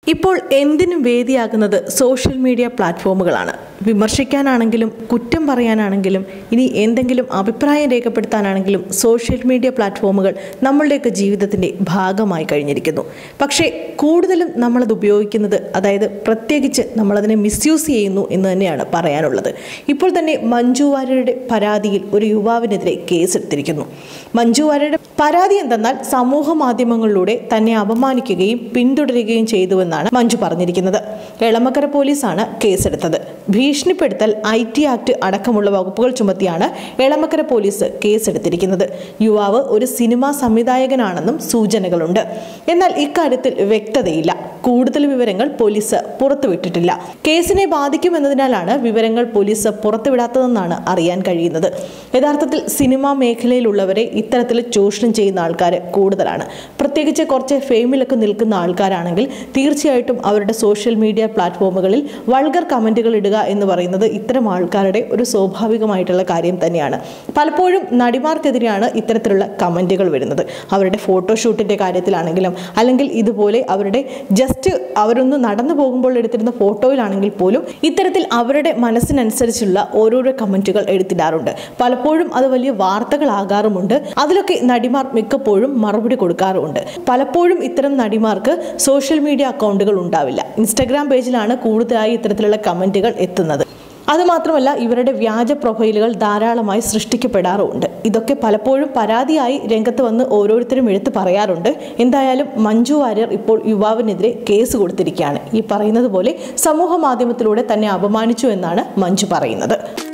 ഇപ്പോൾ എന്തിനും വേദിയാകുന്നത് social media പ്ലാറ്റ്ഫോമുകളാണ് വിമർശിക്കാനാണെങ്കിലും കുറ്റം പറയാനാണെങ്കിലും ഇനി എന്തെങ്കിലും അഭിപ്രായം രേഖപ്പെടുത്താനാണെങ്കിലും സോഷ്യൽ മീഡിയ പ്ലാറ്റ്ഫോമുകൾ നമ്മളുടെയൊക്കെ ജീവിതത്തിൻ്റെ ഭാഗമായി കഴിഞ്ഞിരിക്കുന്നു പക്ഷേ കൂടുതലും നമ്മളത് ഉപയോഗിക്കുന്നത് അതായത് പ്രത്യേകിച്ച് നമ്മളതിനെ മിസ്യൂസ് ചെയ്യുന്നു എന്ന് തന്നെയാണ് പറയാനുള്ളത് ഇപ്പോൾ തന്നെ മഞ്ജു വാര്യരുടെ പരാതിയിൽ ഒരു യുവാവിനെതിരെ കേസെടുത്തിരിക്കുന്നു മഞ്ജു വാര്യരുടെ പരാതി എന്തെന്നാൽ സമൂഹ മാധ്യമങ്ങളിലൂടെ തന്നെ അപമാനിക്കുകയും പിന്തുടരുകയും ചെയ്തുവെന്നാണ് മഞ്ജു പറഞ്ഞിരിക്കുന്നത് എളമക്കര പോലീസാണ് കേസെടുത്തത് ഭീഷണിപ്പെടുത്തൽ ഐ ടി ആക്ട് അടക്കമുള്ള വകുപ്പുകൾ ചുമത്തിയാണ് എളമക്കര പോലീസ് കേസെടുത്തിരിക്കുന്നത് യുവാവ് ഒരു സിനിമാ സംവിധായകനാണെന്നും സൂചനകളുണ്ട് എന്നാൽ ഇക്കാര്യത്തിൽ വ്യക്തതയില്ല കൂടുതൽ വിവരങ്ങൾ പോലീസ് പുറത്തുവിട്ടിട്ടില്ല കേസിനെ ബാധിക്കുമെന്നതിനാലാണ് വിവരങ്ങൾ പോലീസ് പുറത്തുവിടാത്തതെന്നാണ് അറിയാൻ കഴിയുന്നത് യഥാർത്ഥത്തിൽ സിനിമാ മേഖലയിലുള്ളവരെ ഇത്തരത്തിൽ ചൂഷണം ചെയ്യുന്ന ആൾക്കാർ കൂടുതലാണ് പ്രത്യേകിച്ച് കുറച്ച് ഫെയിമിലൊക്കെ നിൽക്കുന്ന ആൾക്കാരാണെങ്കിൽ തീർച്ചയായിട്ടും അവരുടെ സോഷ്യൽ മീഡിയ പ്ലാറ്റ്ഫോമുകളിൽ വൾഗർ കമൻറ്റുകൾ ഇടുക എന്ന് പറയുന്നത് ഇത്തരം ആൾക്കാരുടെ ഒരു സ്വാഭാവികമായിട്ടുള്ള കാര്യം തന്നെയാണ് പലപ്പോഴും നടിമാർക്കെതിരെയാണ് ഇത്തരത്തിലുള്ള കമൻറ്റുകൾ വരുന്നത് അവരുടെ ഫോട്ടോഷൂട്ടിൻ്റെ കാര്യത്തിലാണെങ്കിലും അല്ലെങ്കിൽ ഇതുപോലെ അവരുടെ ജസ്റ്റ് അവരൊന്ന് നടന്നു പോകുമ്പോൾ എടുത്തിരുന്ന ഫോട്ടോയിലാണെങ്കിൽ പോലും ഇത്തരത്തിൽ അവരുടെ മനസ്സിനനുസരിച്ചുള്ള ഓരോരോ കമൻറ്റുകൾ എടുത്തിടാറുണ്ട് പലപ്പോഴും അത് വലിയ വാർത്തകളാകാറുമുണ്ട് അതിലൊക്കെ നടിമാർ മിക്കപ്പോഴും മറുപടി കൊടുക്കാറുമുണ്ട് പലപ്പോഴും ഇത്തരം നടിമാർക്ക് സോഷ്യൽ മീഡിയ അക്കൗണ്ടുകൾ ഉണ്ടാവില്ല ഇൻസ്റ്റഗ്രാം പേജിലാണ് കൂടുതലായി ഇത്തരത്തിലുള്ള കമൻറ്റുകൾ എത്തുന്നത് അതുമാത്രമല്ല ഇവരുടെ വ്യാജ പ്രൊഫൈലുകൾ ധാരാളമായി സൃഷ്ടിക്കപ്പെടാറുമുണ്ട് ഇതൊക്കെ പലപ്പോഴും പരാതിയായി രംഗത്ത് വന്ന് ഓരോരുത്തരും എടുത്തു പറയാറുണ്ട് എന്തായാലും മഞ്ജു വാര്യർ ഇപ്പോൾ യുവാവിനെതിരെ കേസ് കൊടുത്തിരിക്കുകയാണ് ഈ പറയുന്നത് പോലെ സമൂഹ മാധ്യമത്തിലൂടെ തന്നെ അപമാനിച്ചു എന്നാണ് മഞ്ജു പറയുന്നത്